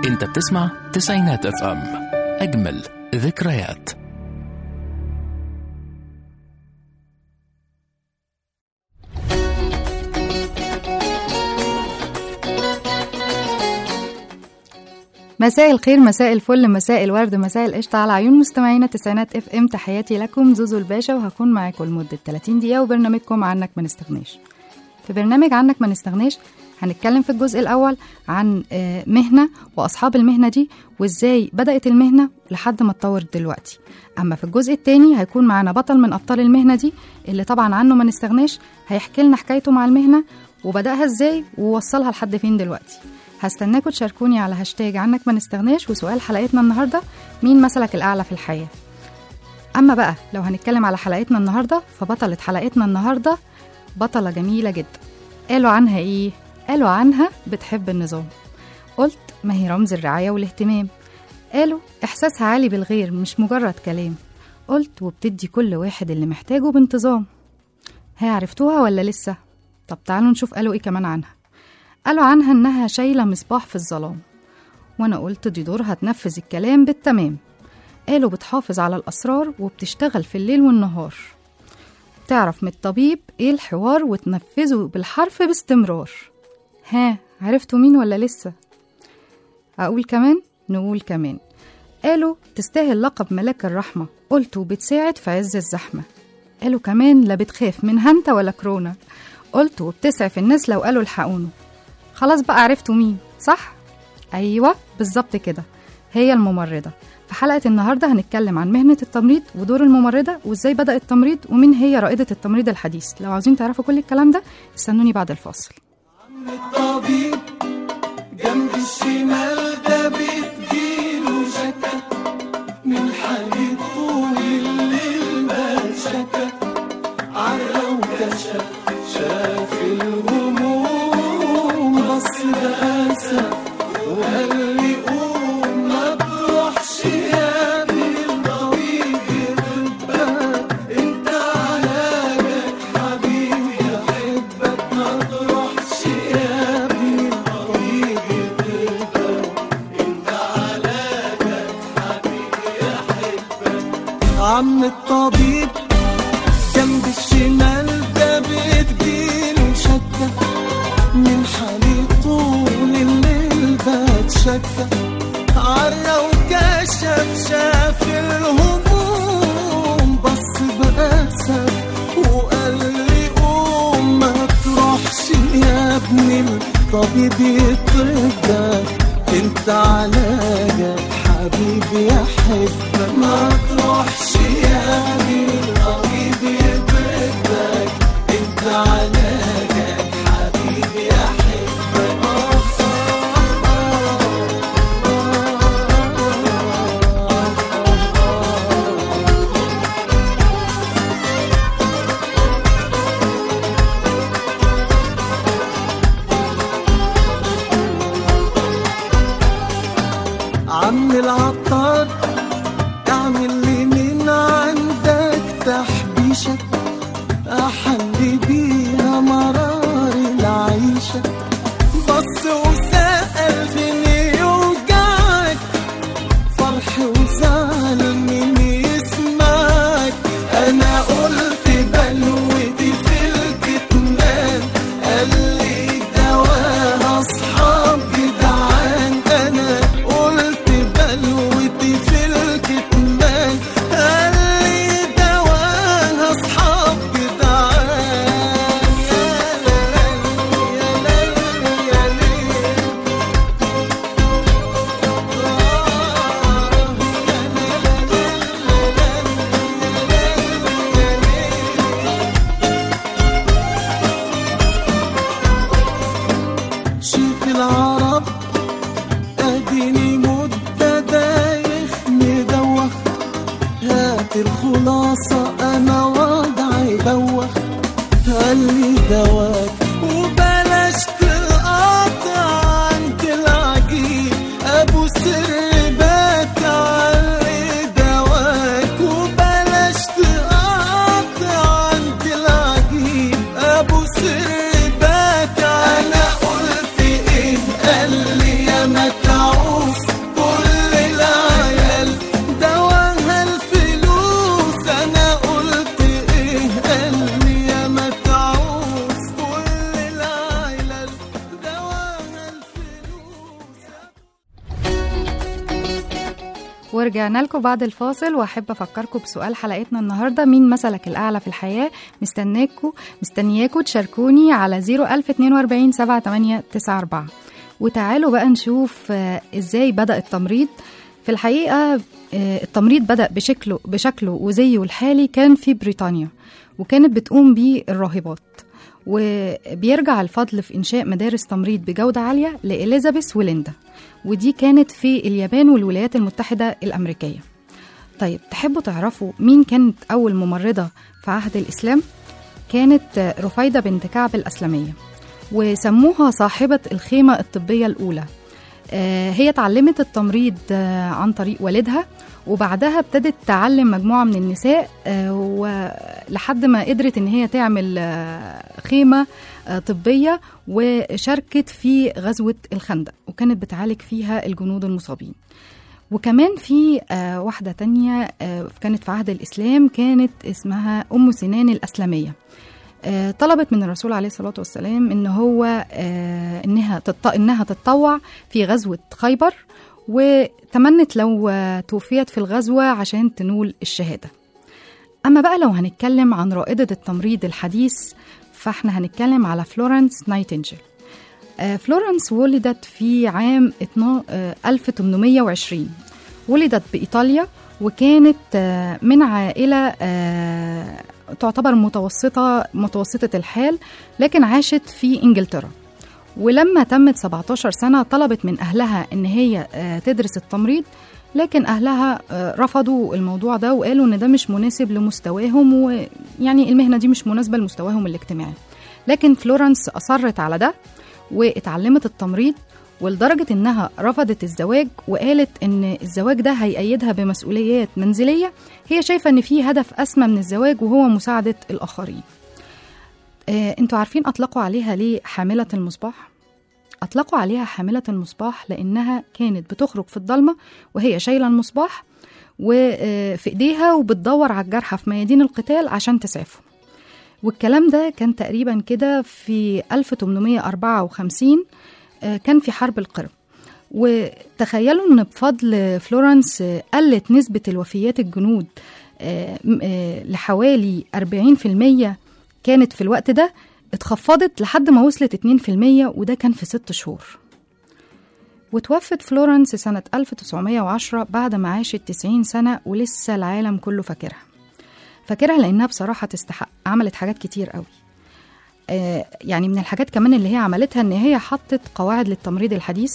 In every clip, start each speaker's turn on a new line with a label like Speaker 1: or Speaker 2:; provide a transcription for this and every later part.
Speaker 1: انت بتسمع تسعينات اف ام اجمل ذكريات
Speaker 2: مساء الخير مساء الفل مساء الورد مساء القشطة على عيون مستمعينا تسعينات اف ام تحياتي لكم زوزو الباشا وهكون معاكم لمدة 30 دقيقة وبرنامجكم عنك ما نستغناش في برنامج عنك ما نستغناش هنتكلم في الجزء الأول عن آه، مهنة وأصحاب المهنة دي وإزاي بدأت المهنة لحد ما اتطورت دلوقتي أما في الجزء التاني هيكون معانا بطل من أبطال المهنة دي اللي طبعا عنه ما نستغناش هيحكي لنا حكايته مع المهنة وبدأها إزاي ووصلها لحد فين دلوقتي هستناكم تشاركوني على هاشتاج عنك ما نستغناش وسؤال حلقتنا النهارده مين مثلك الأعلى في الحياة أما بقى لو هنتكلم على حلقتنا النهارده فبطلة حلقتنا النهارده بطلة جميلة جدا قالوا عنها إيه؟ قالوا عنها بتحب النظام قلت ما هي رمز الرعاية والاهتمام قالوا إحساسها عالي بالغير مش مجرد كلام قلت وبتدي كل واحد اللي محتاجه بانتظام ها عرفتوها ولا لسه؟ طب تعالوا نشوف قالوا إيه كمان عنها قالوا عنها إنها شايلة مصباح في الظلام وأنا قلت دي دورها تنفذ الكلام بالتمام قالوا بتحافظ على الأسرار وبتشتغل في الليل والنهار تعرف من الطبيب إيه الحوار وتنفذه بالحرف باستمرار ها عرفتوا مين ولا لسه أقول كمان نقول كمان قالوا تستاهل لقب ملاك الرحمة قلت وبتساعد في عز الزحمة قالوا كمان لا بتخاف من هنتا ولا كورونا قلت وبتسعف الناس لو قالوا الحقونه خلاص بقى عرفتوا مين صح؟ أيوة بالظبط كده هي الممرضة في حلقة النهاردة هنتكلم عن مهنة التمريض ودور الممرضة وإزاي بدأ التمريض ومين هي رائدة التمريض الحديث لو عاوزين تعرفوا كل الكلام ده استنوني بعد الفاصل
Speaker 3: الطبيب جنب الشمال ده بتجيله شكا من حالي طول الليل ما شكا عرى وكشف شاف الهموم بص بأسف وقال لي قوم ما تروحش يا ابني الطبيب يطبك انت علاجك حبيبي يحبك ما تروحش يا ابني الطبيب يطبك انت علاجك حبيبي يحبك عم الطبيب جنب الشمال ده بتجيله شكة من حالي طول الليل بتشكى عرى وكشف شاف الهموم بص بأسف وقال لي قوم ما تروحش يا ابني الطبيب يطردك انت علاجك حبيبي يحبك ما تروحش يا ابني الطبيب يطردك انت علاجك حبيبي يحبك عم العطار اعمل لي من عندك تحبيشة احلي بيها
Speaker 2: ورجعنا لكم بعد الفاصل واحب افكركم بسؤال حلقتنا النهارده مين مثلك الاعلى في الحياه مستناكوا مستنياكوا تشاركوني على 01042 7894 وتعالوا بقى نشوف آه، ازاي بدا التمريض في الحقيقه آه، التمريض بدا بشكله بشكله وزيه الحالي كان في بريطانيا وكانت بتقوم بيه الراهبات وبيرجع الفضل في إنشاء مدارس تمريض بجودة عالية لإليزابيث وليندا ودي كانت في اليابان والولايات المتحدة الأمريكية طيب تحبوا تعرفوا مين كانت أول ممرضة في عهد الإسلام؟ كانت رفيدة بنت كعب الأسلمية وسموها صاحبة الخيمة الطبية الأولى آه، هي اتعلمت التمريض آه، عن طريق والدها وبعدها ابتدت تعلم مجموعة من النساء آه، ولحد ما قدرت ان هي تعمل آه، خيمة آه، طبية وشاركت في غزوة الخندق وكانت بتعالج فيها الجنود المصابين وكمان في آه، واحدة تانية آه، كانت في عهد الإسلام كانت اسمها أم سنان الأسلمية آه، طلبت من الرسول عليه الصلاة والسلام إن هو آه، إنها تط... إنها تتطوع في غزوة خيبر وتمنت لو آه، توفيت في الغزوة عشان تنول الشهادة أما بقى لو هنتكلم عن رائدة التمريض الحديث فاحنا هنتكلم على فلورنس نايتنجل آه، فلورنس ولدت في عام اتنا- آه، 1820 ولدت بإيطاليا وكانت آه، من عائلة آه، تعتبر متوسطة متوسطة الحال لكن عاشت في إنجلترا ولما تمت 17 سنة طلبت من أهلها إن هي آه، تدرس التمريض لكن أهلها آه، رفضوا الموضوع ده وقالوا إن ده مش مناسب لمستواهم ويعني المهنة دي مش مناسبة لمستواهم الاجتماعي لكن فلورنس أصرت على ده واتعلمت التمريض ولدرجة إنها رفضت الزواج وقالت إن الزواج ده هيأيدها بمسؤوليات منزلية هي شايفة إن في هدف أسمى من الزواج وهو مساعدة الآخرين آه، انتوا عارفين أطلقوا عليها ليه حاملة المصباح؟ أطلقوا عليها حاملة المصباح لأنها كانت بتخرج في الضلمة وهي شايلة المصباح وفي إيديها وبتدور على الجرحى في ميادين القتال عشان تسعفهم والكلام ده كان تقريبا كده في 1854 آه، كان في حرب القرم وتخيلوا ان بفضل فلورنس آه، قلت نسبة الوفيات الجنود آه، م- آه، لحوالي 40% كانت في الوقت ده اتخفضت لحد ما وصلت 2% وده كان في ست شهور وتوفت فلورنس سنة 1910 بعد ما عاشت 90 سنة ولسه العالم كله فاكرها فاكرها لأنها بصراحة تستحق عملت حاجات كتير قوي آه، يعني من الحاجات كمان اللي هي عملتها ان هي حطت قواعد للتمريض الحديث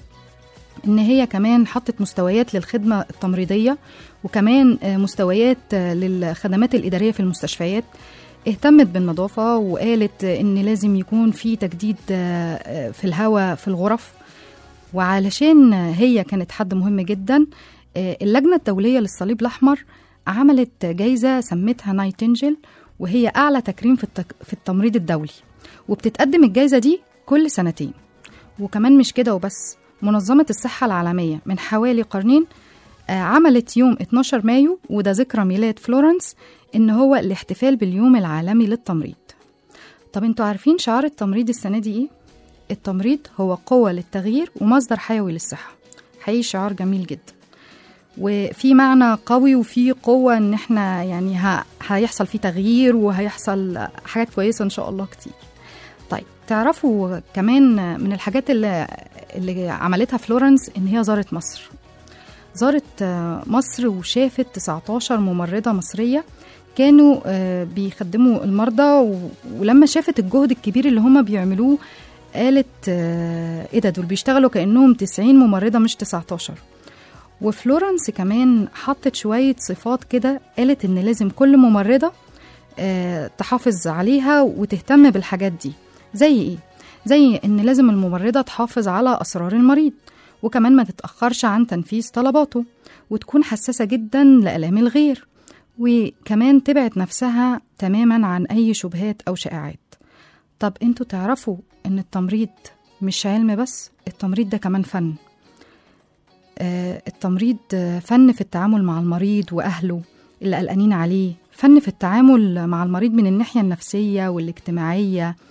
Speaker 2: ان هي كمان حطت مستويات للخدمه التمريضيه وكمان آه، مستويات آه، للخدمات الاداريه في المستشفيات اهتمت بالنظافه وقالت آه، ان لازم يكون في تجديد آه، آه، في الهواء في الغرف وعلشان هي كانت حد مهم جدا آه، اللجنه الدوليه للصليب الاحمر عملت جايزه سمتها نايتنجل وهي اعلى تكريم في التك... في التمريض الدولي وبتتقدم الجايزه دي كل سنتين وكمان مش كده وبس منظمة الصحة العالمية من حوالي قرنين آه، عملت يوم 12 مايو وده ذكرى ميلاد فلورنس إن هو الاحتفال باليوم العالمي للتمريض طب انتوا عارفين شعار التمريض السنة دي ايه؟ التمريض هو قوة للتغيير ومصدر حيوي للصحة حقيقي شعار جميل جدا وفي معنى قوي وفي قوة ان احنا يعني ه... هيحصل فيه تغيير وهيحصل حاجات كويسة ان شاء الله كتير طيب تعرفوا كمان من الحاجات اللي, اللي عملتها فلورنس ان هي زارت مصر زارت آه، مصر وشافت 19 ممرضة مصرية كانوا آه، بيخدموا المرضى و- ولما شافت الجهد الكبير اللي هم بيعملوه قالت آه، ايه ده دول بيشتغلوا كأنهم 90 ممرضة مش 19 وفلورنس كمان حطت شوية صفات كده قالت إن لازم كل ممرضة آه، تحافظ عليها وتهتم بالحاجات دي زي إيه؟ زي إن لازم الممرضة تحافظ على أسرار المريض وكمان ما تتأخرش عن تنفيذ طلباته وتكون حساسة جدا لآلام الغير وكمان تبعد نفسها تماما عن أي شبهات أو شائعات طب انتوا تعرفوا إن التمريض مش علم بس التمريض ده كمان فن آه، التمريض آه، فن في التعامل مع المريض وأهله اللي قلقانين عليه فن في التعامل مع المريض من الناحية النفسية والاجتماعية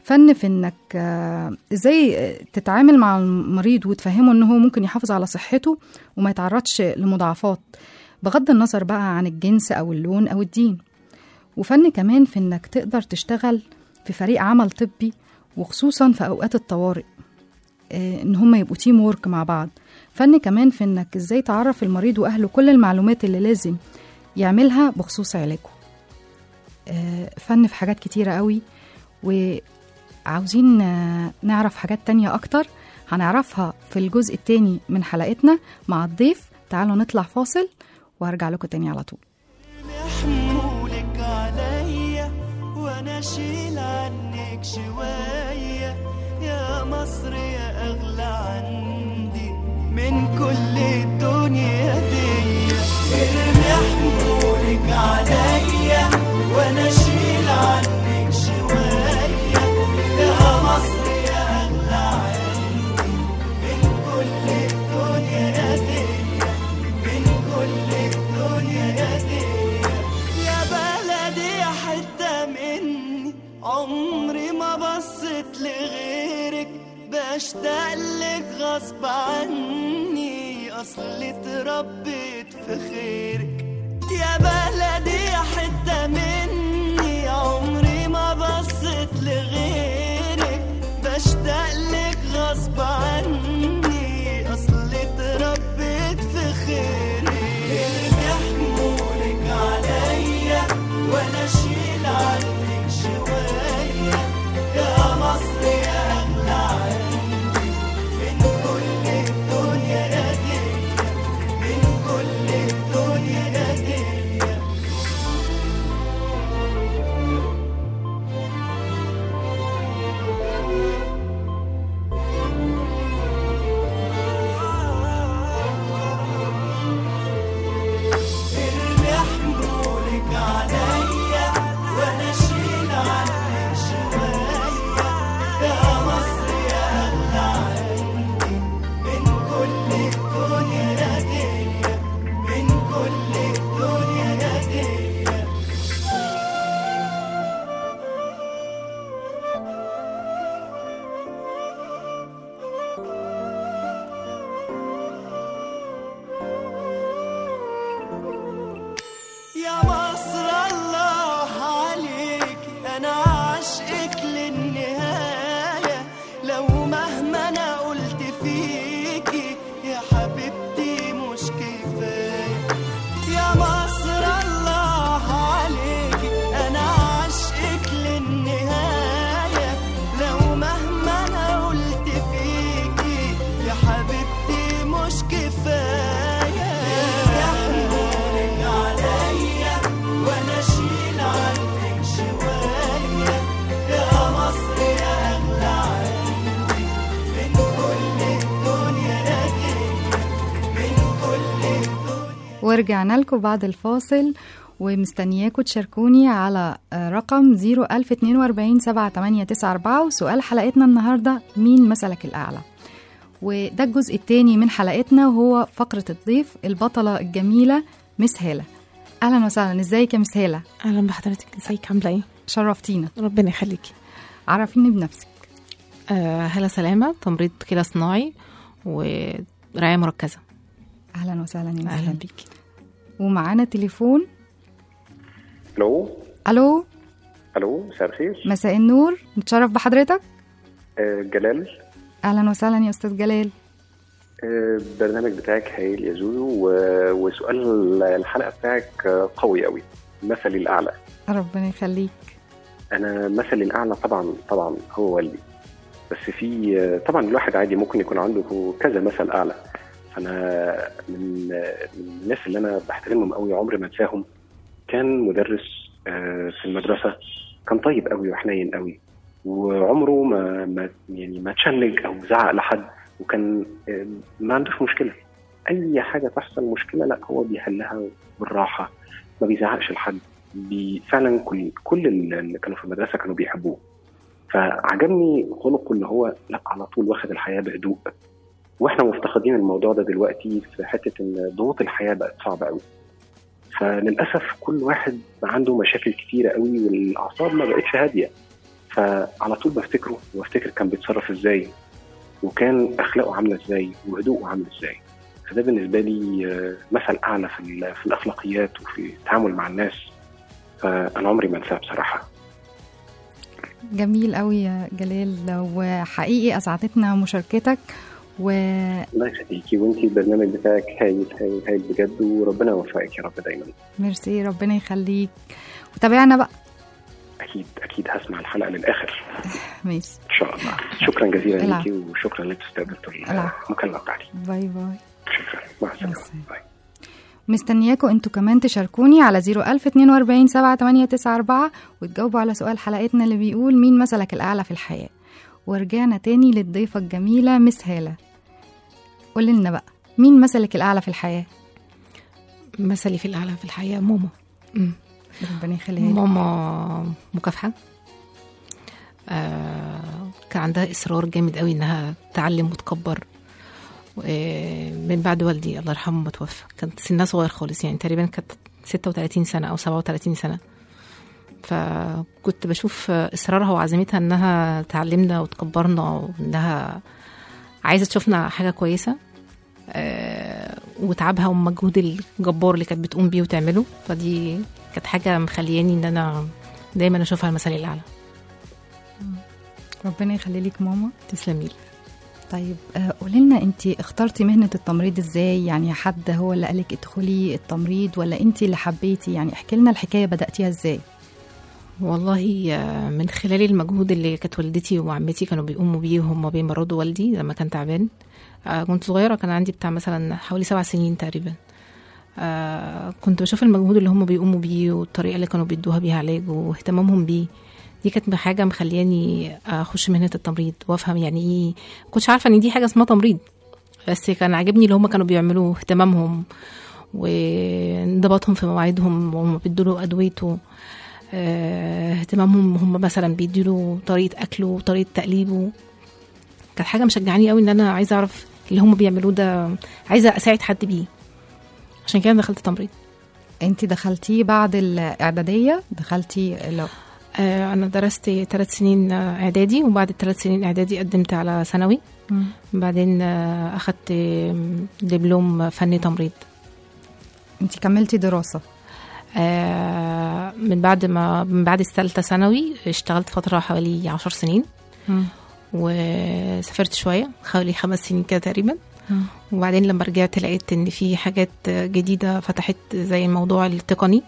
Speaker 2: فن في انك آه، ازاي آه، تتعامل مع المريض وتفهمه ان هو ممكن يحافظ على صحته وما يتعرضش لمضاعفات بغض النظر بقى عن الجنس او اللون او الدين وفن كمان في انك تقدر تشتغل في فريق عمل طبي وخصوصا في اوقات الطوارئ آه، ان هم يبقوا تيم وورك مع بعض فن كمان في انك ازاي تعرف المريض واهله كل المعلومات اللي لازم يعملها بخصوص علاجه آه، فن في حاجات كتيرة قوي وعاوزين آه، نعرف حاجات تانية أكتر هنعرفها في الجزء التاني من حلقتنا مع الضيف تعالوا نطلع فاصل وهرجع لكم تاني على طول
Speaker 4: حمولك عليا وانا اشيل عنك شوية يا مصر يا اغلى عندي من كل الدنيا دي ارمي حمولك عليا وانا اشيل عنك شوية يا مصر يا اغلى عندي من كل الدنيا دي من كل الدنيا دي يا بلدي حتة مني عمري ما بصيت لغيرك بشتاق لك غصب عني اصل اتربيت في خيرك يا بلدي حتة مني عمري ما بصيت لغيرك بشتاق لك غصب عني اصل اتربيت في خيرك ارمي حمولك عليا وانا اشيل عنك شوية يا مصر يا اغلى عندي من كل الدنيا دي من كل الدنيا دي ارمي حمولك عليا وانا اشيل عنك شوية يا مصر يا اغلى عندي من كل الدنيا دي من كل الدنيا دي يا مصر الله عليك انا عاشقك للنهاية لو مهما انا قلت فيكي يا حبيبتي مش كفاية يا مصر الله عليك انا عاشقك للنهاية لو مهما انا قلت فيكي يا حبيبتي مش كفاية يا حمولك عليا وانا اشيل عنك شوية يا مصر يا اغلى عندي من كل الدنيا دي من كل الدنيا
Speaker 2: ورجعنا لكم بعد الفاصل ومستنياكم تشاركوني على آه، رقم 01042 7894 وسؤال حلقتنا النهارده مين مثلك الأعلى وده الجزء الثاني من حلقتنا وهو فقرة الضيف البطلة الجميلة مس هالة أهلا وسهلا ازيك يا مس هالة
Speaker 5: اهلا بحضرتك ازيك عامله ايه
Speaker 2: شرفتينا
Speaker 5: ربنا يخليكي
Speaker 2: عرفيني بنفسك
Speaker 5: آه هلا سلامه تمريض كلى صناعي ورعايه مركزه
Speaker 2: أهلا وسهلا يا مس
Speaker 5: اهلا
Speaker 2: هالة
Speaker 5: بيكي
Speaker 2: ومعانا تليفون
Speaker 6: الو
Speaker 2: ألو
Speaker 6: الو مساء الخير
Speaker 2: مساء النور نتشرف بحضرتك
Speaker 6: آه جلال
Speaker 2: أهلا وسهلا يا أستاذ جلال
Speaker 6: آه البرنامج بتاعك هايل يا زوزو و- وسؤال الحلقه بتاعك آه، قوي قوي مثلي الاعلى
Speaker 2: ربنا يخليك
Speaker 6: انا مثلي الاعلى طبعا طبعا هو والدي بس في آه، طبعا الواحد عادي ممكن يكون عنده كذا مثل اعلى فانا من آه، من الناس اللي انا بحترمهم قوي عمري ما انساهم كان مدرس آه، في المدرسه كان طيب قوي وحنين قوي وعمره ما ما يعني ما تشنج او زعق لحد وكان آه، ما عندوش مشكله اي حاجه تحصل مشكله لا هو بيحلها بالراحه ما بيزعقش لحد بي فعلا كل كل اللي كانوا في المدرسه كانوا بيحبوه فعجبني خلقه اللي هو لا على طول واخد الحياه بهدوء واحنا مفتقدين الموضوع ده دلوقتي في حته ان ضغوط الحياه بقت صعبه قوي فللاسف كل واحد بقى عنده مشاكل كتيره قوي والاعصاب ما بقتش هاديه فعلى طول بفتكره وافتكر كان بيتصرف ازاي وكان اخلاقه عامله ازاي وهدوءه عامل ازاي فده بالنسبه لي آه، مثل اعلى في ال- في الاخلاقيات وفي التعامل مع الناس فانا عمري ما انساه بصراحه
Speaker 2: جميل قوي يا جلال وحقيقي اسعدتنا مشاركتك و
Speaker 6: الله يخليكي وانتي البرنامج بتاعك هايل هايل هايل بجد وربنا يوفقك يا رب دايما
Speaker 2: ميرسي ربنا يخليك وتابعنا بقى
Speaker 6: اكيد اكيد هسمع الحلقه للاخر
Speaker 2: ماشي
Speaker 6: ان شاء الله شكرا جزيلا
Speaker 2: العفو.
Speaker 6: ليكي وشكرا انك استقبلتوا
Speaker 2: العفو.
Speaker 6: المكالمه بتاعتي
Speaker 2: باي باي
Speaker 6: شكرا مع السلامه
Speaker 2: السلامة.
Speaker 6: باي
Speaker 2: مستنياكم انتوا كمان تشاركوني على 01042 7894 وتجاوبوا على سؤال حلقتنا اللي بيقول مين مثلك الأعلى في الحياة ورجعنا تاني للضيفة الجميلة مس هالة قولي لنا بقى مين مثلك الأعلى في الحياة
Speaker 5: مثلي في الأعلى في الحياة ماما مم.
Speaker 2: ربنا يخليها لك.
Speaker 5: ماما مكافحة آه كان عندها إصرار جامد قوي إنها تعلم وتكبر و- من بعد والدي الله يرحمه ما توفى كانت سنها صغير خالص يعني تقريبا كانت 36 سنة أو 37 سنة فكنت بشوف إصرارها وعزيمتها إنها تعلمنا وتكبرنا وإنها عايزة تشوفنا حاجة كويسة آه، وتعبها والمجهود الجبار اللي كانت بتقوم بيه وتعمله فدي كانت حاجة مخلياني إن أنا دايما أشوفها المثل الأعلى
Speaker 2: ربنا يخلي لك ماما
Speaker 5: تسلمي لي.
Speaker 2: طيب آه، قولي لنا انت اخترتي مهنة التمريض ازاي يعني حد هو اللي قالك ادخلي التمريض ولا انت اللي حبيتي يعني احكي لنا الحكاية بدأتيها ازاي
Speaker 5: والله آه، من خلال المجهود اللي كانت والدتي وعمتي كانوا بيقوموا بيه وهم بيمرضوا والدي لما كان تعبان آه، كنت صغيرة كان عندي بتاع مثلا حوالي سبع سنين تقريبا آه، كنت بشوف المجهود اللي هم بيقوموا بيه والطريقة اللي كانوا بيدوها بيها علاج واهتمامهم بيه دي كانت حاجة مخلياني أخش مهنة التمريض وأفهم يعني إيه كنتش عارفة إن دي حاجة اسمها تمريض بس كان عاجبني اللي هم كانوا بيعملوه اهتمامهم وانضباطهم في مواعيدهم وهم بيدوا أدويته آه، اهتمامهم هم مثلا بيديله طريقة أكله وطريقة تقليبه كانت حاجة مشجعاني قوي إن أنا عايزة أعرف اللي هم بيعملوه ده عايزة أساعد حد بيه عشان كده دخلت تمريض
Speaker 2: انت دخلتيه بعد الاعدادية دخلتي لو
Speaker 5: آه، أنا درست ثلاث سنين آه، إعدادي وبعد الثلاث سنين إعدادي قدمت على ثانوي بعدين آه، أخدت آم، دبلوم فني تمريض
Speaker 2: انت كملتي دراسة
Speaker 5: آه، من بعد ما من بعد الثالثة ثانوي اشتغلت فترة حوالي عشر سنين وسافرت شوية حوالي خمس سنين كده تقريبا
Speaker 2: مم.
Speaker 5: وبعدين لما رجعت لقيت ان في حاجات جديدة فتحت زي الموضوع التقني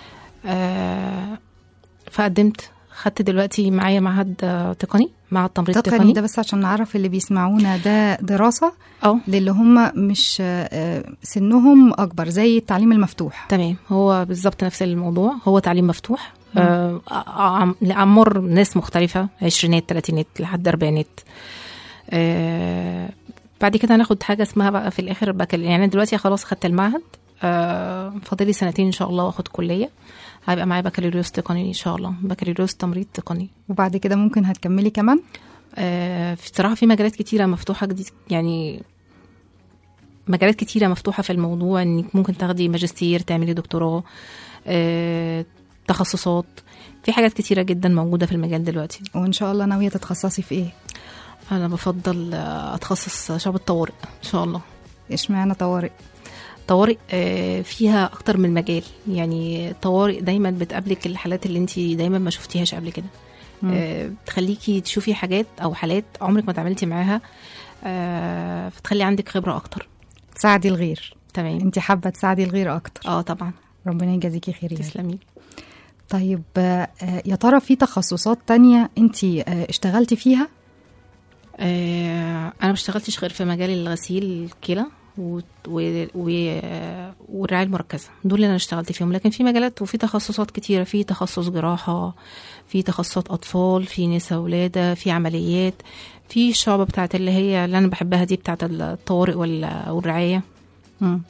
Speaker 5: آه، فقدمت خدت دلوقتي معايا معهد آه، تقني معهد تمريض
Speaker 2: تقني
Speaker 5: تقني
Speaker 2: ده بس عشان نعرف اللي بيسمعونا ده دراسة
Speaker 5: اه
Speaker 2: للي هم مش آه، سنهم أكبر زي التعليم المفتوح
Speaker 5: تمام هو بالظبط نفس الموضوع هو تعليم مفتوح آه عم- لأعمار ناس مختلفة عشرينات تلاتينات لحد أربعينات آه بعد كده هناخد حاجة اسمها بقى في الآخر بكال يعني أنا دلوقتي خلاص خدت المعهد آه فاضلي سنتين إن شاء الله وآخد كلية هيبقى معايا بكالوريوس تقني إن شاء الله بكالوريوس تمريض تقني
Speaker 2: وبعد كده ممكن هتكملي كمان
Speaker 5: آه في صراحة في مجالات كتيرة مفتوحة جديد يعني مجالات كتيرة مفتوحة في الموضوع انك ممكن تاخدي ماجستير تعملي دكتوراه آه، تخصصات في حاجات كتيرة جدا موجودة في المجال دلوقتي
Speaker 2: وإن شاء الله ناوية تتخصصي في إيه
Speaker 5: أنا بفضل آه، أتخصص شعب الطوارئ إن شاء الله
Speaker 2: اشمعنى طوارئ
Speaker 5: طوارئ آه، فيها أكتر من مجال يعني طوارئ دايما بتقابلك الحالات اللي انت دايما ما شفتيهاش قبل كده آه، بتخليكي تشوفي حاجات أو حالات عمرك ما تعاملتي معاها آه، فتخلي عندك خبرة أكتر
Speaker 2: تساعدي الغير
Speaker 5: تمام
Speaker 2: انت حابة تساعدي الغير أكتر
Speaker 5: اه طبعا
Speaker 2: ربنا يجازيكي خير يعني.
Speaker 5: تسلمي
Speaker 2: طيب آه، يا ترى في تخصصات تانية انت آه، اشتغلتي فيها
Speaker 5: آه، انا ما اشتغلتش غير في مجال الغسيل الكلى و- و- و- والرعايه المركزه دول اللي انا اشتغلت فيهم لكن في مجالات وفي تخصصات كتيره في تخصص جراحه في تخصصات اطفال في نساء ولاده في عمليات في الشعبه بتاعت اللي هي اللي انا بحبها دي بتاعت الطوارئ وال- والرعايه
Speaker 2: مم.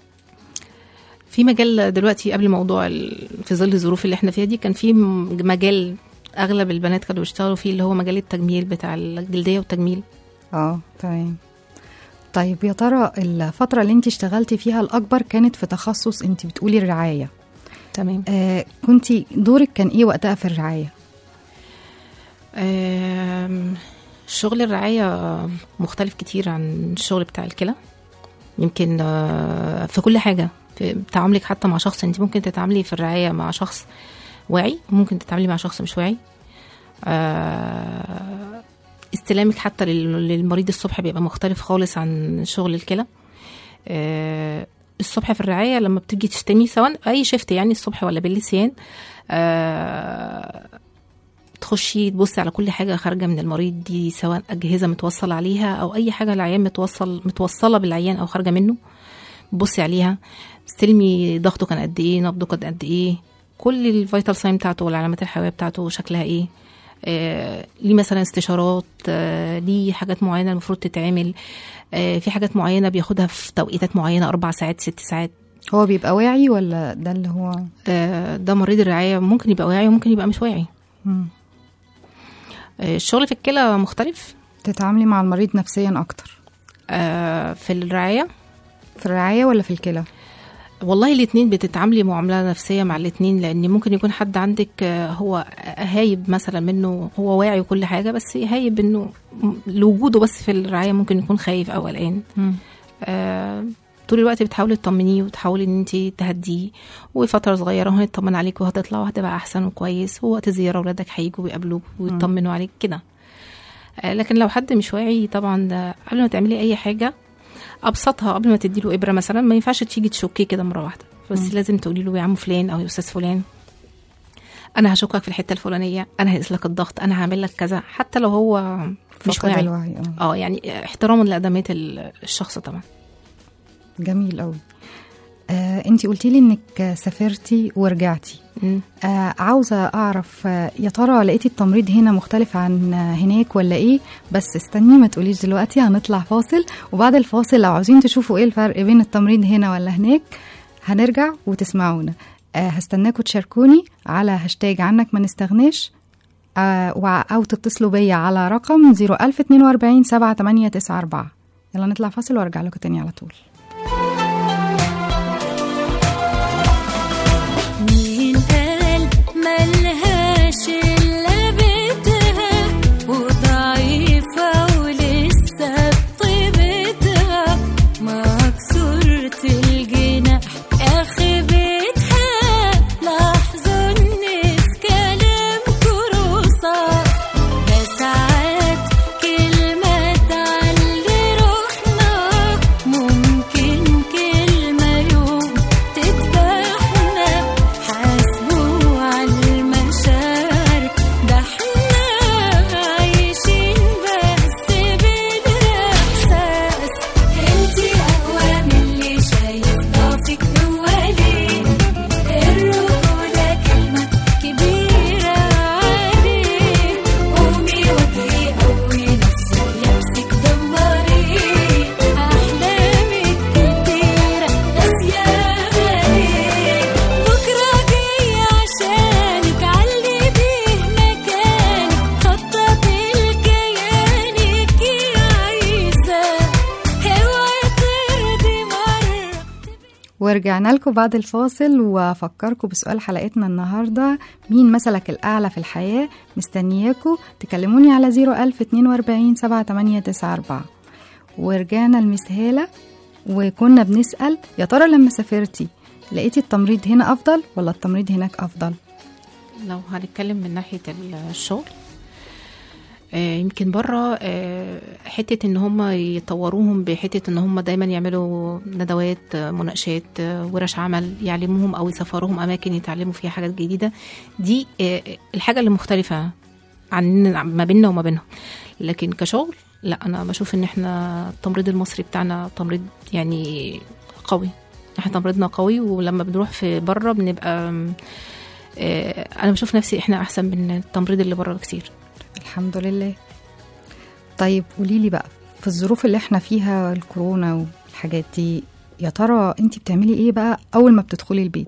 Speaker 5: في مجال دلوقتي قبل موضوع ال- في ظل الظروف اللي احنا فيها دي كان في م- مجال اغلب البنات كانوا بيشتغلوا فيه اللي هو مجال التجميل بتاع الجلديه والتجميل
Speaker 2: اه تمام طيب يا ترى الفترة اللي انت اشتغلتي فيها الأكبر كانت في تخصص انت بتقولي الرعاية
Speaker 5: تمام
Speaker 2: آه كنت دورك كان ايه وقتها في الرعاية
Speaker 5: آم، شغل الرعاية مختلف كتير عن الشغل بتاع الكلى يمكن آه، في كل حاجة في تعاملك حتى مع شخص انت ممكن تتعاملي في الرعاية مع شخص واعي وممكن تتعاملي مع شخص مش واعي آه، استلامك حتى لل- للمريض الصبح بيبقى مختلف خالص عن شغل الكلى آه، الصبح في الرعاية لما بتيجي تشتمي سواء أي شفت يعني الصبح ولا بالليل سيان آه، تخشي تبصي على كل حاجة خارجة من المريض دي سواء أجهزة متوصل عليها أو أي حاجة العيان متوصل متوصلة بالعيان أو خارجة منه بصي عليها استلمي ضغطه كان قد إيه نبضه كان قد إيه كل الفيتال ساين بتاعته والعلامات الحيوية بتاعته شكلها إيه آه ليه مثلا استشارات آه ليه حاجات معينة المفروض تتعمل آه في حاجات معينة بياخدها في توقيتات معينة أربع ساعات ست ساعات
Speaker 2: هو بيبقى واعي ولا ده اللي هو
Speaker 5: آه ده مريض الرعاية ممكن يبقى واعي وممكن يبقى مش واعي
Speaker 2: مم.
Speaker 5: آه الشغل في الكلى مختلف
Speaker 2: تتعاملي مع المريض نفسيا اكتر
Speaker 5: آه في الرعاية
Speaker 2: في الرعاية ولا في الكلى
Speaker 5: والله الاتنين بتتعاملي معاملة نفسية مع الاتنين لأن ممكن يكون حد عندك آه، هو هايب مثلا منه هو واعي وكل حاجة بس هايب انه م- لوجوده بس في الرعاية ممكن يكون خايف أو قلقان
Speaker 2: مم.
Speaker 5: آه، طول الوقت بتحاولي تطمنيه وتحاولي ان انت تهديه وفتره صغيره وهنطمن عليك وهتطلع وهتبقى احسن وكويس ووقت الزياره اولادك هيجوا ويقابلوك ويطمنوا عليك كده آه، لكن لو حد مش واعي طبعا ده قبل ما تعملي اي حاجه ابسطها قبل ما تديله ابره مثلا ما ينفعش تيجي تشكيه كده مره واحده بس
Speaker 2: مم.
Speaker 5: لازم تقولي له يا عم فلان او يا استاذ فلان انا هشكك في الحته الفلانيه انا هقيس لك الضغط انا هعمل لك كذا حتى لو هو مش
Speaker 2: فقد
Speaker 5: واعي
Speaker 2: الوعي اه
Speaker 5: اه يعني احتراما لادمات ال- الشخص طبعا
Speaker 2: جميل قوي آه انتي قلتي لي انك سافرتي ورجعتي
Speaker 5: مم.
Speaker 2: آه عاوزة أعرف آه يا ترى لقيتي التمريض هنا مختلف عن آه هناك ولا إيه بس استني ما تقوليش دلوقتي هنطلع فاصل وبعد الفاصل لو عاوزين تشوفوا إيه الفرق بين التمريض هنا ولا هناك هنرجع وتسمعونا آه هستناكوا تشاركوني على هاشتاج عنك ما نستغناش آه وع- أو تتصلوا بيا على رقم 01042 7894 يلا نطلع فاصل وارجع لكم تاني على طول
Speaker 7: مين قال ملهاش إلا بيتها وضعيفة ولسه بطيبتها مكسورة الجناح آخي بيتها لحظني في كلامكوا رصاص ده ساعات كلمة تعلي روحنا ممكن كلمة يوم تذبحنا حاسبوا على المشاعر ده احنا عايشين بس بالإحساس انتي أقوى من اللي شايف ضعفك جوالي الرجولة كلمة كبيرة عليه قومي واجري قوي نفسك يمسك دمري أحلامك كتيرة ناسياني بكرة جاي عشانك علي بيه مكانك خطط لكيانك عايزة اوعي ترضي مرة
Speaker 2: ورجعنا لكم بعد الفاصل وافكركم بسؤال حلقتنا النهارده مين مثلك الاعلى في الحياه مستنياكم تكلموني على 01042 7894 ورجعنا المسهاله وكنا بنسال يا ترى لما سافرتي لقيتي التمريض هنا افضل ولا التمريض هناك افضل
Speaker 5: لو هنتكلم من ناحية الشغل آه، يمكن بره آه، حتة ان هم يطوروهم بحتة ان هم دايما يعملوا ندوات آه، مناقشات آه، ورش عمل يعلموهم او يسفروهم اماكن يتعلموا فيها حاجات جديدة دي آه، الحاجة اللي مختلفة عن ما بيننا وما بينهم لكن كشغل لا انا بشوف ان احنا التمريض المصري بتاعنا تمريض يعني قوي احنا تمريضنا قوي ولما بنروح في بره بنبقى آم، آه، انا بشوف نفسي احنا احسن من التمريض اللي بره بكتير
Speaker 2: الحمد لله طيب قولي لي بقى في الظروف اللي احنا فيها الكورونا والحاجات دي يا ترى انت بتعملي ايه بقى اول ما بتدخلي البيت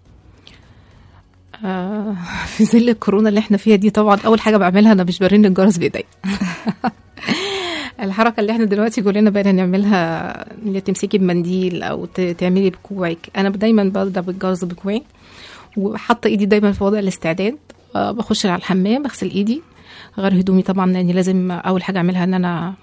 Speaker 5: آه، في ظل الكورونا اللي احنا فيها دي طبعا اول حاجه بعملها انا مش برن الجرس بايديا الحركه اللي احنا دلوقتي كلنا بقينا نعملها ان تمسكي بمنديل او ت- تعملي بكوعك انا دايما بضرب الجرس بكوعي وحاطه ايدي دايما في وضع الاستعداد آه، بخش على الحمام بغسل ايدي غير هدومي طبعا لاني لازم اول حاجه اعملها ان انا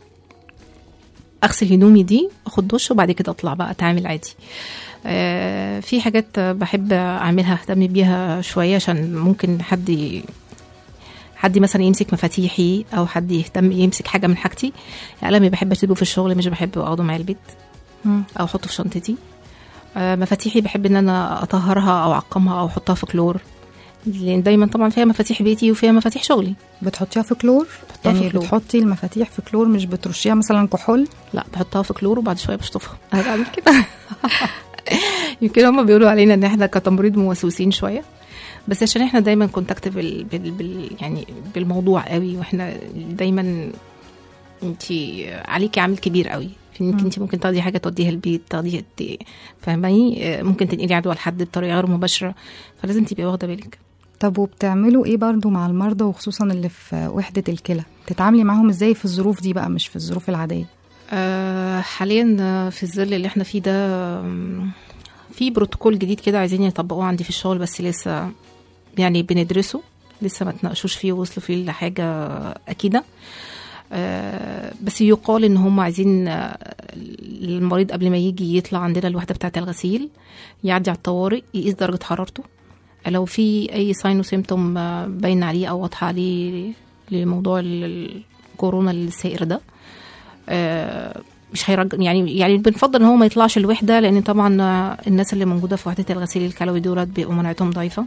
Speaker 5: اغسل هدومي دي اخد دش وبعد كده اطلع بقى اتعامل عادي آه، في حاجات بحب اعملها اهتم بيها شويه عشان ممكن حد ي- حد مثلا يمسك مفاتيحي او حد يهتم يمسك حاجه من حاجتي قلمي بحب اسيبه في الشغل مش بحب اخده معايا البيت
Speaker 2: مم.
Speaker 5: او احطه في شنطتي آه، مفاتيحي بحب ان انا اطهرها او اعقمها او احطها في كلور لان دايما طبعا فيها مفاتيح بيتي وفيها مفاتيح شغلي
Speaker 2: بتحطيها في كلور
Speaker 5: بحطها في
Speaker 2: يعني
Speaker 5: كلور.
Speaker 2: بتحطي المفاتيح في كلور مش بترشيها مثلا كحول
Speaker 5: لا بحطها في كلور وبعد شويه بشطفها انا بعمل كده يمكن هم بيقولوا علينا ان احنا كتمريض موسوسين شويه بس عشان احنا دايما كونتاكت بال, بال, بال يعني بالموضوع قوي واحنا دايما انت عليكي عامل كبير قوي في انك انت ممكن تاخدي حاجه توديها البيت تاخدي ت- فاهماني آه، ممكن تنقلي عدوى لحد بطريقه غير مباشره فلازم تبقي واخده بالك
Speaker 2: طب وبتعملوا ايه برضو مع المرضى وخصوصا اللي في وحدة الكلى بتتعاملي معاهم ازاي في الظروف دي بقى مش في الظروف العادية
Speaker 5: آه، حاليا آه، في الظل اللي احنا فيه ده آم، في بروتوكول جديد كده عايزين يطبقوه عندي في الشغل بس لسه يعني بندرسه لسه ما تناقشوش فيه ووصلوا فيه لحاجة أكيدة آه، بس يقال ان هم عايزين آه، المريض قبل ما يجي يطلع عندنا الوحده بتاعه الغسيل يعدي على الطوارئ يقيس درجه حرارته لو في اي ساين وسيمتوم آه، باين عليه او واضحه عليه لموضوع ال- الكورونا السائر ده آه، مش هيرجع يعني يعني بنفضل ان هو ما يطلعش الوحده لان طبعا آه، الناس اللي موجوده في وحده الغسيل الكلوي دولت بيبقوا مناعتهم ضعيفه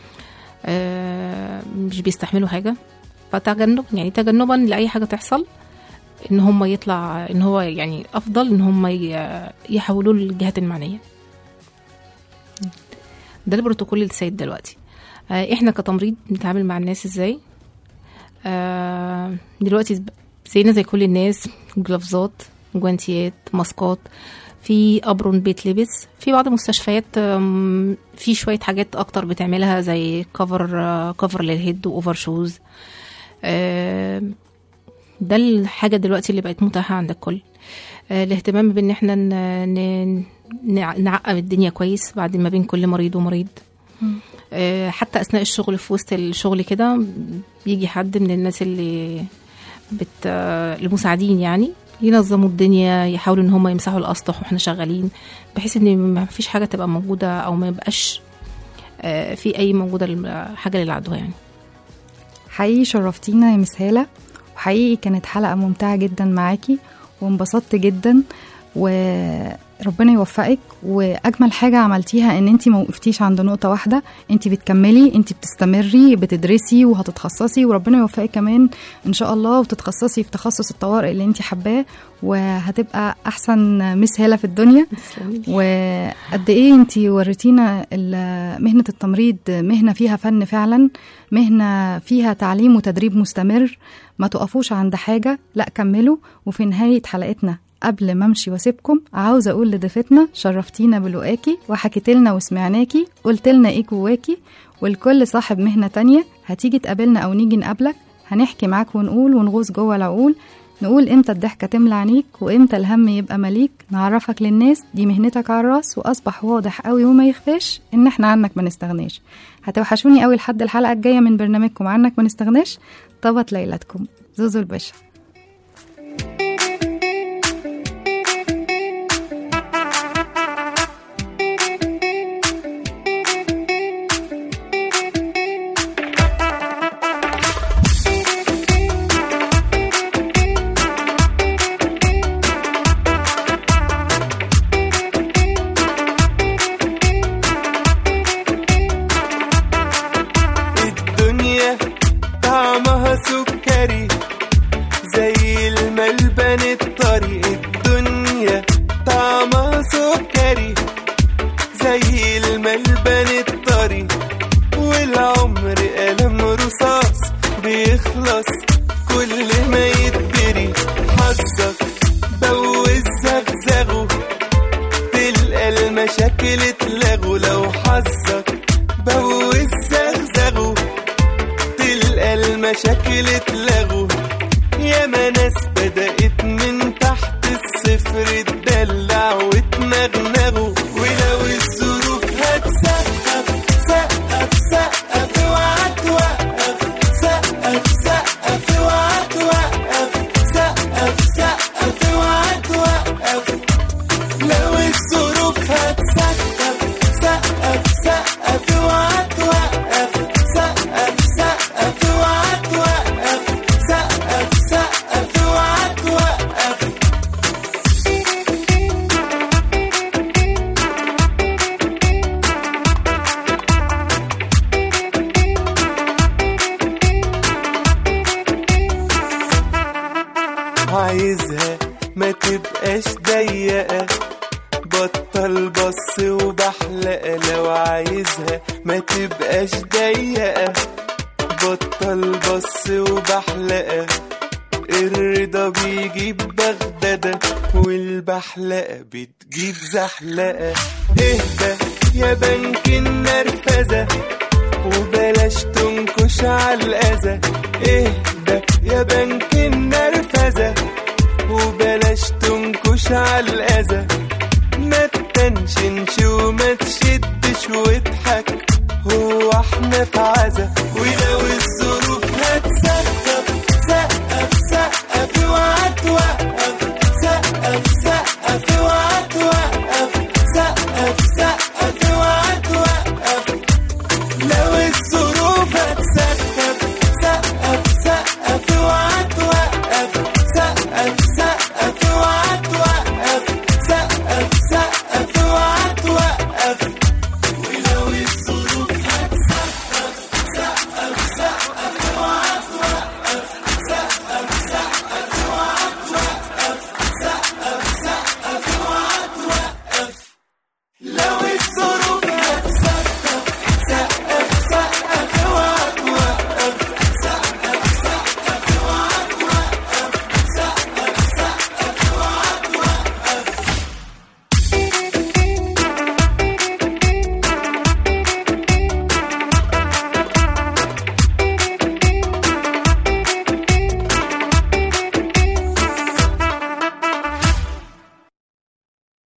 Speaker 5: آه، مش بيستحملوا حاجه فتجنب يعني تجنبا لاي حاجه تحصل ان هم يطلع ان هو يعني افضل ان هم ي- يحولوه للجهات المعنيه ده البروتوكول السيد دلوقتي آه، احنا كتمريض بنتعامل مع الناس ازاي آه، دلوقتي زينا زي كل الناس جلافزات جوانتيات ماسكات في ابرون بيتلبس في بعض المستشفيات آم، في شويه حاجات اكتر بتعملها زي كفر آه، كفر للهيد واوفر شوز آم، ده الحاجه دلوقتي اللي بقت متاحه عند الكل آه، الاهتمام بان احنا ن- ن- نع- نعقم الدنيا كويس بعد ما بين كل مريض ومريض آه، حتى اثناء الشغل في وسط الشغل كده بيجي حد من الناس اللي بت آه، المساعدين يعني ينظموا الدنيا يحاولوا ان هم يمسحوا الاسطح واحنا شغالين بحيث ان ما فيش حاجه تبقى موجوده او ما يبقاش آه، في اي موجوده الم- حاجه للعدوى يعني
Speaker 2: حقيقي شرفتينا يا مس هالة وحقيقي كانت حلقة ممتعة جدا معاكي وانبسطت جدا وربنا يوفقك واجمل حاجة عملتيها ان انت ما وقفتيش عند نقطة واحدة انت بتكملي انت بتستمري بتدرسي وهتتخصصي وربنا يوفقك كمان ان شاء الله وتتخصصي في تخصص الطوارئ اللي انت حباه وهتبقى احسن مس هالة في الدنيا وقد ايه انتي وريتينا ال- مهنة التمريض مهنة فيها فن فعلا مهنة فيها تعليم وتدريب مستمر ما تقفوش عند حاجة لا كملوا وفي نهاية حلقتنا قبل ما امشي واسيبكم عاوزة اقول لضيفتنا شرفتينا بلقاكي وحكيت لنا وسمعناكي قلت لنا ايه جواكي والكل صاحب مهنة تانية هتيجي تقابلنا او نيجي نقابلك هنحكي معاك ونقول ونغوص جوه العقول نقول امتى الضحكة تملى عينيك وامتى الهم يبقى مليك نعرفك للناس دي مهنتك على الراس واصبح واضح قوي وما يخفاش ان احنا عنك ما نستغناش هتوحشوني قوي لحد الحلقة الجاية من برنامجكم عنك ما نستغناش طبت ليلتكم زوزو الباشا
Speaker 3: الدنيا طعمها سكري زي الملبن الطري الدنيا طعمها سكري زي الملبن الطري والعمر قلم رصاص بيخلص كل ما يتدري حظك بوز زغزغه تلقى المشاكل اتلغوا لو حظك بوز زغزغه تلقى المشاكل اتلغوا ياما ناس بدأت من تحت عايزها ما تبقاش ضيقة بطل بص وبحلقة لو عايزها ما تبقاش ضيقة بطل بص وبحلقة الرضا بيجيب بغدادة والبحلقة بتجيب زحلقة اهدى يا بنك النرفزة وبلاش تنكش على الأذى اهدى يا بنك النرفزة وبلاش تنكش على الأذى ما تتنشنش وما تشدش واضحك هو احنا في عزا